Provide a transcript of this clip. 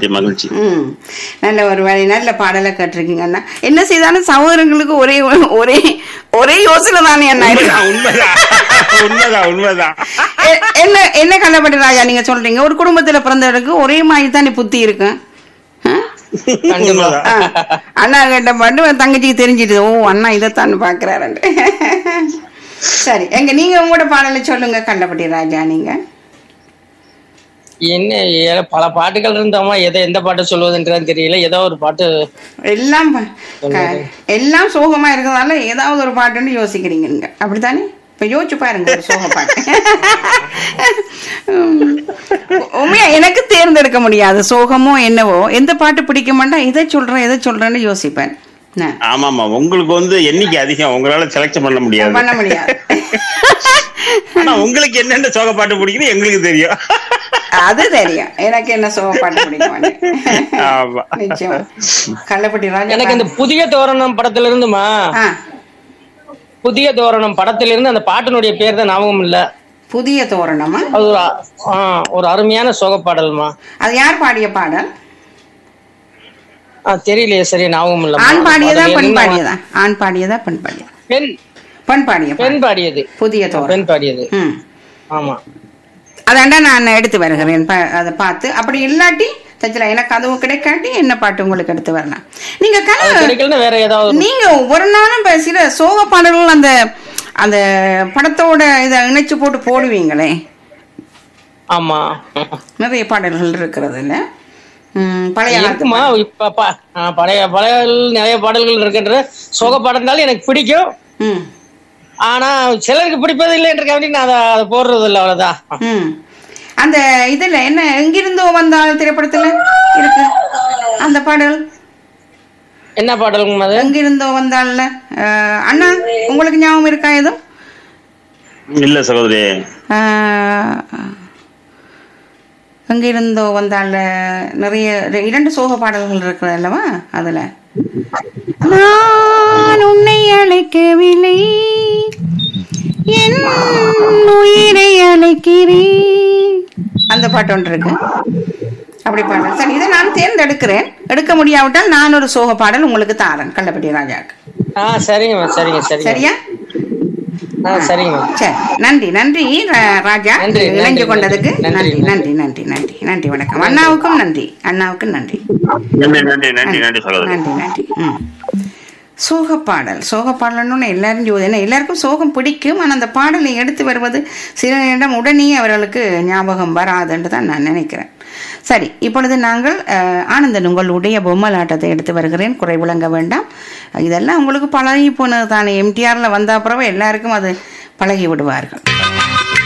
மகிழ்ச்சி மகிழ்ச்சி ம் நல்ல ஒரு வழி நல்ல பாடலை கேட்டிருக்கீங்க அண்ணா என்ன செய்தாலும் சகோதரங்களுக்கு ஒரே ஒரே ஒரே யோசனை தானே அண்ணா இருக்கு உண்மைதான் உண்மைதான் உண்மைதான் எ- என்ன என்ன கண்டபடி ராஜா நீங்க சொல்றீங்க ஒரு குடும்பத்துல பிறந்தவருக்கு ஒரே மாதிரி தானே புத்தி இருக்கும் ஆ? கண்டிப்பா ஆ. அண்ணா கிட்ட பாட்டு தங்கச்சிக்கு தெரிஞ்சிட்டு ஓ அண்ணா இதைத்தான் பாக்குறாரு சரி எங்க நீங்க உங்களோட பாடலை சொல்லுங்க கண்டபடி ராஜா நீங்க என்ன ஏ- பல பாட்டுகள் இருந்தாமா எதை எந்த பாட்டு சொல்வதுன்றது தெரியல ஏதோ ஒரு பாட்டு எல்லாம் ப- க- எல்லாம் சோகமா இருக்கிறதால ஏதாவது ஒரு பாட்டுன்னு யோசிக்கிறீங்க நீங்க அப்படித்தானே இப்ப யோசிச்சு பாருங்க ஒரு சோக பாட்டு உம். உண்மையா எனக்கு தேர்ந்தெடுக்க முடியாது சோகமோ என்னவோ எந்த பாட்டு பிடிக்க மாட்டேன் இதை சொல்றேன் எதை சொல்றேன்னு யோசிப்பேன் என்ன? ஆமா ஆமா உங்களுக்கு வந்து எண்ணிக்கை அதிகம் உங்களால செலக்ட் பண்ண முடியாது பண்ண முடியாது ஆனா உங்களுக்கு என்னென்ன சோக பாட்டு பிடிக்குது எங்களுக்கு தெரியும் அது தெரியும் எனக்கு என்ன சோக பாட்டு பிடிக்க மாட்டேன் ஆமா நிச்சயமா கள்ளப்பட்டி ராஜா எனக்கு இந்த புதிய தோரணம் படத்துல இருந்துமா ஆ, புதிய தோரணம் படத்துல இருந்து அந்த பாட்டினுடைய பேர் தான் ஞாபகம் இல்ல புதிய தோரணமா அது ஒரு அ- ஆ, ஒரு அருமையான சோக பாடல்மா அது யார் பாடிய பாடல் ஆ, தெரியலையே சரி ஞாபகம் இல்ல ஆண் பாடியதா பெண் பாடியதா ஆண் பாடியதா பெண் பாடியதா பெண் பெண் பாடிய பாடல். பெண் பாடியது புதிய தோரணம் பெண் பாடியது ம் ஆமா அதாண்டா நான் எடுத்து வருகிறேன் ப- அதை பார்த்து அப்படி இல்லாட்டி தச்சல எனக்கு அதுவும் கிடைக்காட்டி என்ன பாட்டு உங்களுக்கு எடுத்து வரலாம் நீங்க அது கல கிடைக்கலன்னா வேற ஏதாவது நீங்க ஒவ்வொரு நாளும் இப்ப சில சோக பாடல்கள் அந்த அந்த படத்தோட இதை இணைச்சு போட்டு போடுவீங்களே ஆமா நிறைய பாடல்கள் இருக்கிறது இல்ல ம், பழைய காலத்து இருக்குமா இப்ப ப- ஆ, பழைய பழைய நிறைய பாடல்கள் இருக்கின்ற சோக பாடல்னாலும் எனக்கு பிடிக்கும் ம் ஆனா சிலருக்கு பிடிப்பது இல்லைன்றக்காண்டி நான் அதை அதை போடுறது இல்லை அவ்வளவுதான் ம் அந்த இதுல என்ன எங்கிருந்தோ வந்தால் திரைப்படத்துல இருக்கு அந்த பாடல் என்ன பாடலுங்க அது எங்கிருந்தோ வந்தால்ல அஹ், அண்ணா உங்களுக்கு ஞாபகம் இருக்கா எதுவும் இல்ல சகோதரி அஹ், எங்கிருந்தோ வந்தால நிறைய ரெ- இரண்டு சோக பாடல்கள் இருக்கிறது அல்லவா அதுல நான் உன்னை அழைக்கவில்லை என் உயிரை அழைக்கிறேன் அந்த பாட்டு ஒன்று இருக்கு அப்படி பாடல் சரி இதை நான் தேர்ந்தெடுக்கிறேன் எடுக்க முடியாவிட்டால் நான் ஒரு சோக பாடல் உங்களுக்கு தாரேன் கள்ளப்பட்டி ராஜாக்கு ஆ சரிங்கம்மா சரிங்க சரிங்க சரியா ஆ சரிங்கம்மா சரி நன்றி நன்றி ரா- ராஜா நன்றி, இணைஞ்சு நன்றி, கொண்டதுக்கு நன்றி, நன்றி நன்றி நன்றி நன்றி நன்றி வணக்கம் அண்ணாவுக்கும் நன்றி அண்ணாவுக்கும் நன்றி நன்றி நன்றி நன்றி நன்றி சகோதரி நன்றி நன்றி ம் சோகப்பாடல் சோகப்பாடல்னு எல்லாரும் ஜோதி ஏன்னா எல்லாருக்கும் சோகம் பிடிக்கும் ஆனால் அந்த பாடலை எடுத்து வருவது சில நேரம் உடனே அவர்களுக்கு ஞாபகம் வராதுன்னு தான் நான் நினைக்கிறேன் சரி இப்பொழுது நாங்கள் அஹ், ஆனந்தன் உங்களுடைய பொம்மலாட்டத்தை எடுத்து வருகிறேன் குறை விளங்க வேண்டாம் இதெல்லாம் உங்களுக்கு பழகி போனது தானே எம்டிஆரில் வந்த அப்புறம் எல்லாருக்கும் அது பழகி விடுவார்கள்